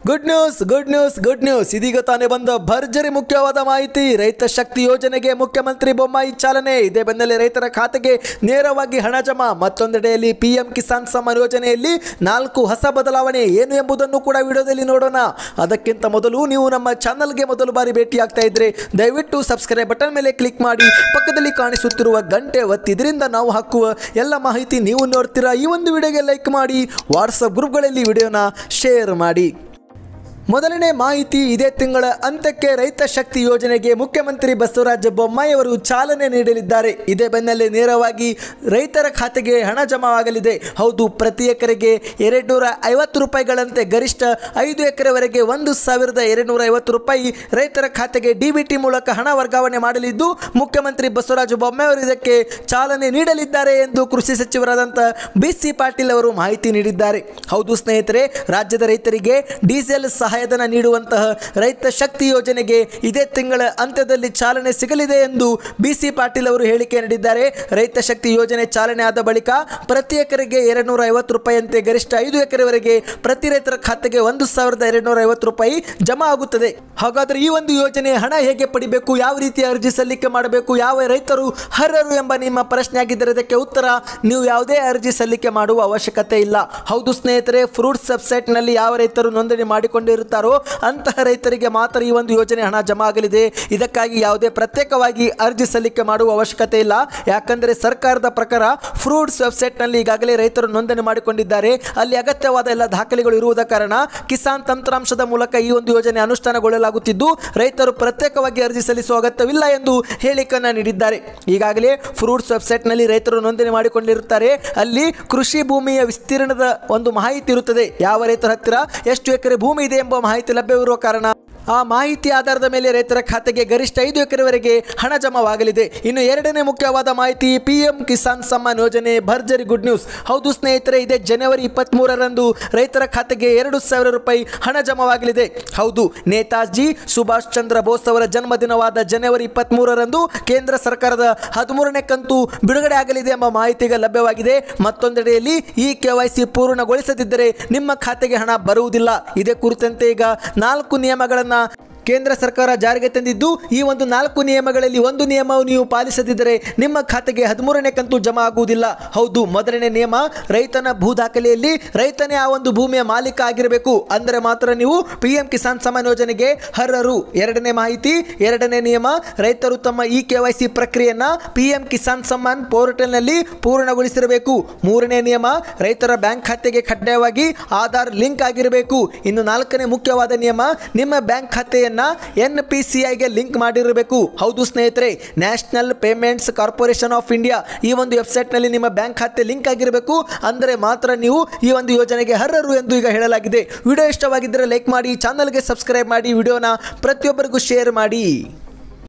good news good news good news ಇದೀಗ ತಾನೇ ಬಂದ ಭರ್ಜರಿ ಮುಖ್ಯವಾದ ಮಾಹಿತಿ ರೈತ ಶಕ್ತಿ ಯೋಜನೆಗೆ ಮುಖ್ಯಮಂತ್ರಿ ಬೊಮ್ಮಾಯಿ ಚಾಲನೆ ಇದೇ ಬೆನ್ನಲ್ಲೇ ರೈತರ ಖಾತೆಗೆ ನೇರವಾಗಿ ಹಣ ಜಮಾ ಮತ್ತೊಂದೆಡೆಯಲ್ಲಿ ಪಿಎಂ ಕಿಸಾನ್ ಸಮ್ಮಾನ್ ಯೋಜನೆಯಲ್ಲಿ ನಾಲ್ಕು ಹೊಸ ಬದಲಾವಣೆ ಏನು ಎಂಬುದನ್ನು ಕೂಡ ವಿಡಿಯೋದಲ್ಲಿ ನೋಡೋಣ ಅದಕ್ಕಿಂತ ಮೊದಲು ನೀವು ನಮ್ಮ ಚಾನಲ್ಗೆ ಮೊದಲು ಬಾರಿ ಭೇಟಿ ಆಗ್ತಾ ಇದ್ರೆ ದಯವಿಟ್ಟು ಸಬ್ಸ್ಕ್ರೈಬ್ ಬಟನ್ ಮೇಲೆ ಕ್ಲಿಕ್ ಮಾಡಿ ಪಕ್ಕದಲ್ಲಿ ಕಾಣಿಸುತ್ತಿರುವ ಗಂಟೆ ಒತ್ತಿ ಇದರಿಂದ ನಾವು ಹಾಕುವ ಎಲ್ಲ ಮಾಹಿತಿ ನೀವು ನೋಡ್ತೀರಾ ಈ ಒಂದು ವಿಡಿಯೋಗೆ ಲೈಕ್ ಮಾಡಿ ವಾಟ್ಸಪ್ ಗ್ರೂಪ್ಗಳಲ್ಲಿ ವಿಡಿಯೋನ ಶೇರ್ ಮಾಡಿ ಮೊದಲನೇ ಮಾಹಿತಿ ಇದೇ ತಿಂಗಳ ಅಂತ್ಯಕ್ಕೆ ರೈತ ಶಕ್ತಿ ಯೋಜನೆಗೆ ಮುಖ್ಯಮಂತ್ರಿ ಬಸವರಾಜ ಬೊಮ್ಮಾಯಿ ಅವರು ಚಾಲನೆ ನೀಡಲಿದ್ದಾರೆ ಇದೇ ಬೆನ್ನಲ್ಲೇ ನೇರವಾಗಿ ರೈತರ ಖಾತೆಗೆ ಹಣ ಜಮಾವಾಗಲಿದೆ ಹೌದು ಪ್ರತಿ ಎಕರೆಗೆ ಎರಡು ನೂರ ಐವತ್ತು ರೂಪಾಯಿಗಳಂತೆ ಗರಿಷ್ಠ ಐದು ಎಕರೆವರೆಗೆ ಒಂದು ಸಾವಿರದ ಎರಡು ನೂರ ಐವತ್ತು ರೂಪಾಯಿ ರೈತರ ಖಾತೆಗೆ ಡಿಬಿಟಿ ಮೂಲಕ ಹಣ ವರ್ಗಾವಣೆ ಮಾಡಲಿದ್ದು ಮುಖ್ಯಮಂತ್ರಿ ಬಸವರಾಜ ಬೊಮ್ಮಾಯಿ ಅವರು ಇದಕ್ಕೆ ಚಾಲನೆ ನೀಡಲಿದ್ದಾರೆ ಎಂದು ಕೃಷಿ ಸಚಿವರಾದಂಥ ಬಿ ಸಿ ಪಾಟೀಲ್ ಅವರು ಮಾಹಿತಿ ನೀಡಿದ್ದಾರೆ ಹೌದು ಸ್ನೇಹಿತರೆ ರಾಜ್ಯದ ರೈತರಿಗೆ ಡೀಸೆಲ್ ಸಹಾಯಧನ ನೀಡುವಂತಹ ರೈತ ಶಕ್ತಿ ಯೋಜನೆಗೆ ಇದೇ ತಿಂಗಳ ಅಂತ್ಯದಲ್ಲಿ ಚಾಲನೆ ಸಿಗಲಿದೆ ಎಂದು ಬಿ ಸಿ ಪಾಟೀಲ್ ಅವರು ಹೇಳಿಕೆ ನೀಡಿದ್ದಾರೆ ರೈತ ಶಕ್ತಿ ಯೋಜನೆ ಚಾಲನೆ ಆದ ಬಳಿಕ ಪ್ರತಿ ಎಕರೆಗೆ ಎರಡು ನೂರ ಐವತ್ತು ರೂಪಾಯಿಯಂತೆ ಗರಿಷ್ಠ ಐದು ಎಕರೆವರೆಗೆ ಪ್ರತಿ ರೈತರ ಖಾತೆಗೆ ಒಂದು ಸಾವಿರದ ಎರಡು ನೂರ ಐವತ್ತು ರೂಪಾಯಿ ಜಮಾ ಆಗುತ್ತದೆ ಹಾಗಾದರೆ ಈ ಒಂದು ಯೋಜನೆ ಹಣ ಹೇಗೆ ಪಡಿಬೇಕು ಯಾವ ರೀತಿ ಅರ್ಜಿ ಸಲ್ಲಿಕೆ ಮಾಡಬೇಕು ಯಾವ ರೈತರು ಅರ್ಹರು ಎಂಬ ನಿಮ್ಮ ಪ್ರಶ್ನೆ ಆಗಿದ್ದರೆ ಇದಕ್ಕೆ ಉತ್ತರ ನೀವು ಯಾವುದೇ ಅರ್ಜಿ ಸಲ್ಲಿಕೆ ಮಾಡುವ ಅವಶ್ಯಕತೆ ಇಲ್ಲ ಹೌದು ಸ್ನೇಹಿತರೆ ಫ್ರೂಟ್ಸ್ ವೆಬ್ಸೈಟ್ನಲ್ಲಿ ಯಾವ ರೈತರು ನೋಂದಣಿ ಮಾಡಿಕೊಂಡಿರುತ್ತಾರೋ ಅಂತಹ ರೈತರಿಗೆ ಮಾತ್ರ ಈ ಒಂದು ಯೋಜನೆ ಹಣ ಜಮಾ ಆಗಲಿದೆ ಇದಕ್ಕಾಗಿ ಯಾವುದೇ ಪ್ರತ್ಯೇಕವಾಗಿ ಅರ್ಜಿ ಸಲ್ಲಿಕೆ ಮಾಡುವ ಅವಶ್ಯಕತೆ ಇಲ್ಲ ಯಾಕಂದರೆ ಸರ್ಕಾರದ ಪ್ರಕಾರ ಫ್ರೂಟ್ಸ್ ವೆಬ್ಸೈಟ್ನಲ್ಲಿ ಈಗಾಗಲೇ ರೈತರು ನೋಂದಣಿ ಮಾಡಿಕೊಂಡಿದ್ದಾರೆ ಅಲ್ಲಿ ಅಗತ್ಯವಾದ ಎಲ್ಲ ದಾಖಲೆಗಳು ಇರುವುದ ಕಾರಣ ಕಿಸಾನ್ ತಂತ್ರಾಂಶದ ಮೂಲಕ ಈ ಒಂದು ಯೋಜನೆ ಅನುಷ್ಠಾನಗೊಳ್ಳಲಾಗುತ್ತಿದ್ದು ರೈತರು ಪ್ರತ್ಯೇಕವಾಗಿ ಅರ್ಜಿ ಸಲ್ಲಿಸುವ ಅಗತ್ಯವಿಲ್ಲ ಎಂದು ಹೇಳಿಕೆಯನ್ನು ನೀಡಿದ್ದಾರೆ ಈಗಾಗಲೇ ಫ್ರೂಟ್ಸ್ ವೆಬ್ಸೈಟ್ನಲ್ಲಿ ರೈತರು ನೋಂದಣಿ ಮಾಡಿಕೊಂಡಿರುತ್ತಾರೆ ಅಲ್ಲಿ ಕೃಷಿ ಭೂಮಿಯ ವಿಸ್ತೀರ್ಣದ ಒಂದು ಮಾಹಿತಿ ಇರುತ್ತದೆ ಯಾವ ರೈತರ ಹತ್ತಿರ ಎಷ್ಟು ಎಕರೆ ಭೂಮಿ ಇದೆ ಎಂಬ ಮಾಹಿತಿ ಲಭ್ಯವಿರುವ ಕಾರಣ ಆ ಮಾಹಿತಿ ಆಧಾರದ ಮೇಲೆ ರೈತರ ಖಾತೆಗೆ ಗರಿಷ್ಠ ಐದು ಎಕರೆವರೆಗೆ ಹಣ ಜಮಾವಾಗಲಿದೆ ಇನ್ನು ಎರಡನೇ ಮುಖ್ಯವಾದ ಮಾಹಿತಿ ಪಿ ಎಂ ಕಿಸಾನ್ ಸಮ್ಮಾನ್ ಯೋಜನೆ ಭರ್ಜರಿ ಗುಡ್ ನ್ಯೂಸ್ ಹೌದು ಸ್ನೇಹಿತರೆ ಇದೇ ಜನವರಿ ಇಪ್ಪತ್ತ್ಮೂರರಂದು ರೈತರ ಖಾತೆಗೆ ಎರಡು ಸಾವಿರ ರೂಪಾಯಿ ಹಣ ಜಮಾವಾಗಲಿದೆ ಹೌದು ನೇತಾಜಿ ಸುಭಾಷ್ ಚಂದ್ರ ಬೋಸ್ ಅವರ ಜನ್ಮದಿನವಾದ ಜನವರಿ ಇಪ್ಪತ್ತ್ಮೂರರಂದು ಕೇಂದ್ರ ಸರ್ಕಾರದ ಹದಿಮೂರನೇ ಕಂತು ಬಿಡುಗಡೆ ಆಗಲಿದೆ ಎಂಬ ಮಾಹಿತಿ ಈಗ ಲಭ್ಯವಾಗಿದೆ ಮತ್ತೊಂದೆಡೆಯಲ್ಲಿ ಈ ಕೆ ವೈ ಸಿ ಪೂರ್ಣಗೊಳಿಸದಿದ್ದರೆ ನಿಮ್ಮ ಖಾತೆಗೆ ಹಣ ಬರುವುದಿಲ್ಲ ಇದೇ ಕುರಿತಂತೆ ಈಗ ನಾಲ್ಕು ನಿಯಮಗಳನ್ನು ಕೇಂದ್ರ ಸರ್ಕಾರ ಜಾರಿಗೆ ತಂದಿದ್ದು ಈ ಒಂದು ನಾಲ್ಕು ನಿಯಮಗಳಲ್ಲಿ ಒಂದು ನಿಯಮವು ನೀವು ಪಾಲಿಸದಿದ್ದರೆ ನಿಮ್ಮ ಖಾತೆಗೆ ಹದಿಮೂರನೇ ಕಂತು ಜಮಾ ಆಗುವುದಿಲ್ಲ ಹೌದು ಮೊದಲನೇ ನಿಯಮ ರೈತನ ಭೂ ದಾಖಲೆಯಲ್ಲಿ ರೈತನೇ ಆ ಒಂದು ಭೂಮಿಯ ಮಾಲೀಕ ಆಗಿರಬೇಕು ಅಂದರೆ ಮಾತ್ರ ನೀವು ಪಿ ಎಂ ಕಿಸಾನ್ ಸಮ್ಮಾನ್ ಯೋಜನೆಗೆ ಅರ್ಹರು ಎರಡನೇ ಮಾಹಿತಿ ಎರಡನೇ ನಿಯಮ ರೈತರು ತಮ್ಮ ಇ ಕೆ ವೈ ಸಿ ಪ್ರಕ್ರಿಯೆಯನ್ನು ಪಿ ಎಂ ಕಿಸಾನ್ ಸಮ್ಮಾನ್ ಪೋರ್ಟಲ್ನಲ್ಲಿ ಪೂರ್ಣಗೊಳಿಸಿರಬೇಕು ಮೂರನೇ ನಿಯಮ ರೈತರ ಬ್ಯಾಂಕ್ ಖಾತೆಗೆ ಕಡ್ಡಾಯವಾಗಿ ಆಧಾರ್ ಲಿಂಕ್ ಆಗಿರಬೇಕು ಇನ್ನು ನಾಲ್ಕನೇ ಮುಖ್ಯವಾದ ನಿಯಮ ನಿಮ್ಮ ಬ್ಯಾಂಕ್ ಖಾತೆಯನ್ನ ಎನ್ ಪಿ ಸಿ ಐಗೆ ಲಿಂಕ್ ಮಾಡಿರಬೇಕು ಹೌದು ಸ್ನೇಹಿತರೆ national payments corporation of India ಈ ಒಂದು ವೆಬ್ಸೈಟ್ನಲ್ಲಿ ನಿಮ್ಮ ಬ್ಯಾಂಕ್ ಖಾತೆ ಲಿಂಕ್ ಆಗಿರಬೇಕು ಅಂದರೆ ಮಾತ್ರ ನೀವು ಈ ಒಂದು ಯೋಜನೆಗೆ ಅರ್ಹರು ಎಂದು ಈಗ ಹೇಳಲಾಗಿದೆ ವಿಡಿಯೋ ಇಷ್ಟವಾಗಿದ್ದರೆ ಲೈಕ್ ಮಾಡಿ ಚಾನಲ್ಗೆ ಸಬ್ಸ್ಕ್ರೈಬ್ ಮಾಡಿ ವಿಡಿಯೋನ ಪ್ರತಿಯೊಬ್ಬರಿಗೂ ಶೇರ್ ಮಾಡಿ